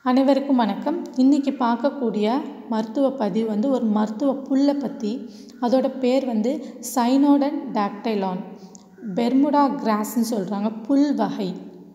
அனைவருக்கும் வணக்கம் இன்றைக்கி பார்க்கக்கூடிய மருத்துவ பதிவு வந்து ஒரு மருத்துவ புல்லை பற்றி அதோட பேர் வந்து சைனோடன் டாக்டைலான் பெர்முடா கிராஸ்ன்னு சொல்கிறாங்க புல் வகை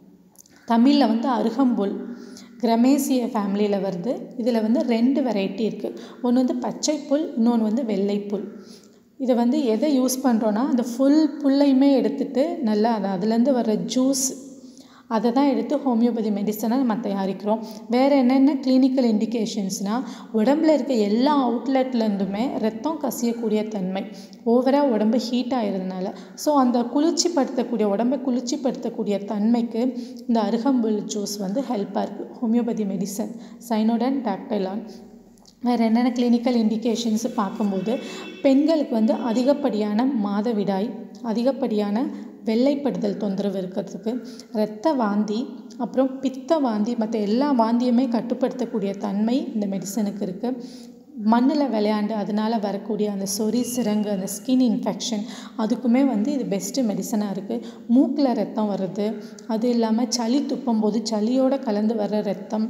தமிழில் வந்து அருகம்புல் கிரமேசிய ஃபேமிலியில் வருது இதில் வந்து ரெண்டு வெரைட்டி இருக்குது ஒன்று வந்து பச்சை புல் இன்னொன்று வந்து வெள்ளை புல் இதை வந்து எதை யூஸ் பண்ணுறோன்னா அந்த ஃபுல் புல்லையுமே எடுத்துட்டு நல்லா அது அதுலேருந்து வர்ற ஜூஸ் அதை தான் எடுத்து ஹோமியோபதி மெடிசனை நம்ம தயாரிக்கிறோம் வேறு என்னென்ன கிளினிக்கல் இண்டிகேஷன்ஸ்னால் உடம்புல இருக்க எல்லா அவுட்லெட்லேருந்துமே ரத்தம் கசியக்கூடிய தன்மை ஓவராக உடம்பு ஹீட் ஆகிறதுனால ஸோ அந்த குளிர்ச்சிப்படுத்தக்கூடிய உடம்பை குளிர்ச்சிப்படுத்தக்கூடிய தன்மைக்கு இந்த அருகம்புல் ஜூஸ் வந்து ஹெல்ப்பாக இருக்குது ஹோமியோபதி மெடிசன் சைனோடன் டாக்டைலான் வேறு என்னென்ன கிளினிக்கல் இண்டிகேஷன்ஸ் பார்க்கும்போது பெண்களுக்கு வந்து அதிகப்படியான மாதவிடாய் அதிகப்படியான வெள்ளைப்படுதல் தொந்தரவு இருக்கிறதுக்கு இரத்த வாந்தி அப்புறம் பித்த வாந்தி மற்ற எல்லா வாந்தியுமே கட்டுப்படுத்தக்கூடிய தன்மை இந்த மெடிசனுக்கு இருக்குது மண்ணில் விளையாண்டு அதனால் வரக்கூடிய அந்த சொறி சிரங்கு அந்த ஸ்கின் இன்ஃபெக்ஷன் அதுக்குமே வந்து இது பெஸ்ட்டு மெடிசனாக இருக்குது மூக்கில் ரத்தம் வருது அது இல்லாமல் சளி துப்பும்போது சளியோடு கலந்து வர்ற ரத்தம்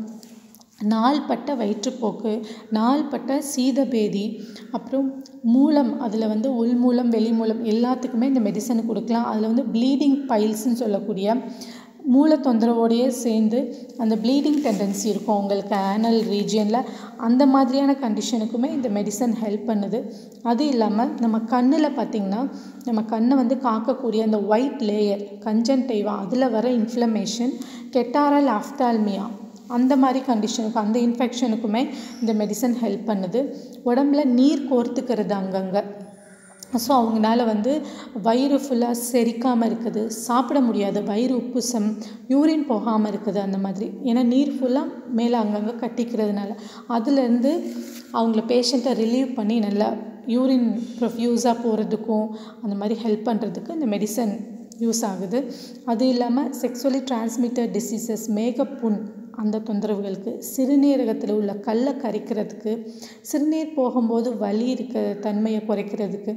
நாள்பட்ட வயிற்றுப்போக்கு நாள்பட்ட சீதபேதி அப்புறம் மூலம் அதில் வந்து உள் மூலம் வெளி மூலம் எல்லாத்துக்குமே இந்த மெடிசன் கொடுக்கலாம் அதில் வந்து ப்ளீடிங் பைல்ஸ்ன்னு சொல்லக்கூடிய மூல தொந்தரவோடையே சேர்ந்து அந்த ப்ளீடிங் டெண்டன்சி இருக்கும் உங்களுக்கு ஆனல் ரீஜியனில் அந்த மாதிரியான கண்டிஷனுக்குமே இந்த மெடிசன் ஹெல்ப் பண்ணுது அது இல்லாமல் நம்ம கண்ணில் பார்த்திங்கன்னா நம்ம கண்ணை வந்து காக்கக்கூடிய அந்த ஒயிட் லேயர் கஞ்சன்டைவா அதில் வர இன்ஃப்ளமேஷன் கெட்டாரல் ஆஃப்தால்மியா அந்த மாதிரி கண்டிஷனுக்கு அந்த இன்ஃபெக்ஷனுக்குமே இந்த மெடிசன் ஹெல்ப் பண்ணுது உடம்புல நீர் கோர்த்துக்கிறது அங்கங்கே ஸோ அவங்களால வந்து வயிறு ஃபுல்லாக செரிக்காமல் இருக்குது சாப்பிட முடியாது வயிறு உப்புசம் யூரின் போகாமல் இருக்குது அந்த மாதிரி ஏன்னா நீர் ஃபுல்லாக மேலே அங்கங்கே கட்டிக்கிறதுனால அதுலேருந்து அவங்கள பேஷண்ட்டை ரிலீவ் பண்ணி நல்லா யூரின் ப்ரொஃப்யூஸாக போகிறதுக்கும் அந்த மாதிரி ஹெல்ப் பண்ணுறதுக்கு இந்த மெடிசன் யூஸ் ஆகுது அது இல்லாமல் செக்ஸுவலி டிரான்ஸ்மிட்டட் டிசீசஸ் மேகப்புண் அந்த தொந்தரவுகளுக்கு சிறுநீரகத்தில் உள்ள கல்லை கரைக்கிறதுக்கு சிறுநீர் போகும்போது வலி இருக்க தன்மையை குறைக்கிறதுக்கு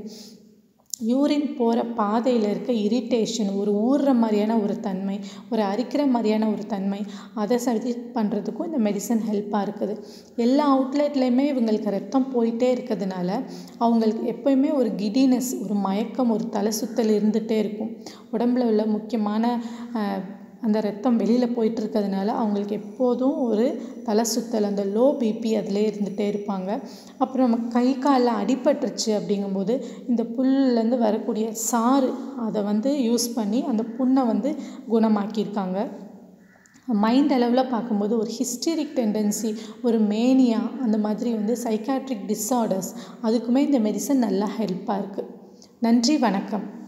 யூரின் போகிற பாதையில் இருக்க இரிட்டேஷன் ஒரு ஊறுற மாதிரியான ஒரு தன்மை ஒரு அரிக்கிற மாதிரியான ஒரு தன்மை அதை சரி பண்ணுறதுக்கும் இந்த மெடிசன் ஹெல்ப்பாக இருக்குது எல்லா அவுட்லெட்லேயுமே இவங்களுக்கு ரத்தம் போயிட்டே இருக்கிறதுனால அவங்களுக்கு எப்போயுமே ஒரு கிடினஸ் ஒரு மயக்கம் ஒரு தலை சுத்தல் இருந்துகிட்டே இருக்கும் உடம்புல உள்ள முக்கியமான அந்த ரத்தம் வெளியில் போயிட்டு இருக்கிறதுனால அவங்களுக்கு எப்போதும் ஒரு தலை சுத்தல் அந்த லோ பிபி அதிலே இருந்துகிட்டே இருப்பாங்க அப்புறம் நம்ம கை காலில் அடிபட்டுருச்சு அப்படிங்கும்போது இந்த புல்லேருந்து வரக்கூடிய சாறு அதை வந்து யூஸ் பண்ணி அந்த புண்ணை வந்து குணமாக்கியிருக்காங்க மைண்ட் அளவில் பார்க்கும்போது ஒரு ஹிஸ்டரிக் டெண்டன்சி ஒரு மேனியா அந்த மாதிரி வந்து சைக்காட்ரிக் டிஸார்டர்ஸ் அதுக்குமே இந்த மெடிசன் நல்லா ஹெல்ப்பாக இருக்குது நன்றி வணக்கம்